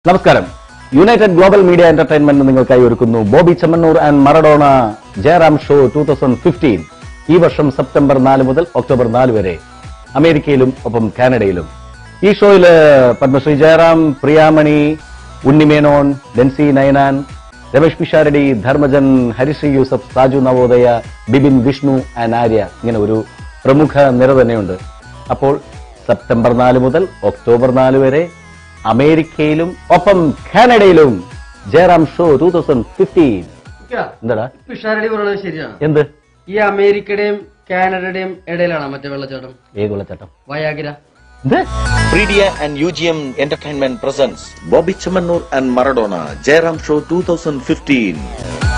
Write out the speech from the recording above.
നമസ്കാരം United global media entertainment നിങ്ങൾക്കായി ഒരുക്കുന്നു Bobby Chemmanur and Maradona Jayaram show two thousand fifteen ഈ വർഷം സെപ്റ്റംബർ നാല് മുതൽ ഒക്ടോബർ നാല് വരെ അമേരിക്കയിലും ഒപ്പം കാനഡയിലും ഈ ഷോയില് പത്മശ്രീ ജയറാം പ്രിയാമണി ഉണ്ണിമേനോൻ ഡെൻസി നയനാൻ രമേഷ് പിഷാരടി ധർമ്മജൻ ഹരിശ്രീ യൂസഫ് സാജു നവോദയ ബിബിൻ വിഷ്ണു ആൻഡ് ആര്യ ഇങ്ങനെ ഒരു പ്രമുഖ നിര തന്നെയുണ്ട് അപ്പോൾ സെപ്റ്റംബർ നാല് മുതൽ ഒക്ടോബർ നാല് വരെ അമേരിക്കയിലും ഒപ്പം കാനഡയിലും Jayaram show two thousand fifteen എന്താടാ പിഷാരടി പറയുന്നത് ശരിയാണ് എന്ത് ഈ അമേരിക്കയുടെയും കാനഡയുടെയും ഇടയിലാണ് മറ്റേ വെള്ളച്ചാട്ടം ഏകുളച്ചട്ടം വയാഗ്ര എന്ത് Media and UGM Entertainment presents Bobby Chamanur and Maradona Jairam Show 2015.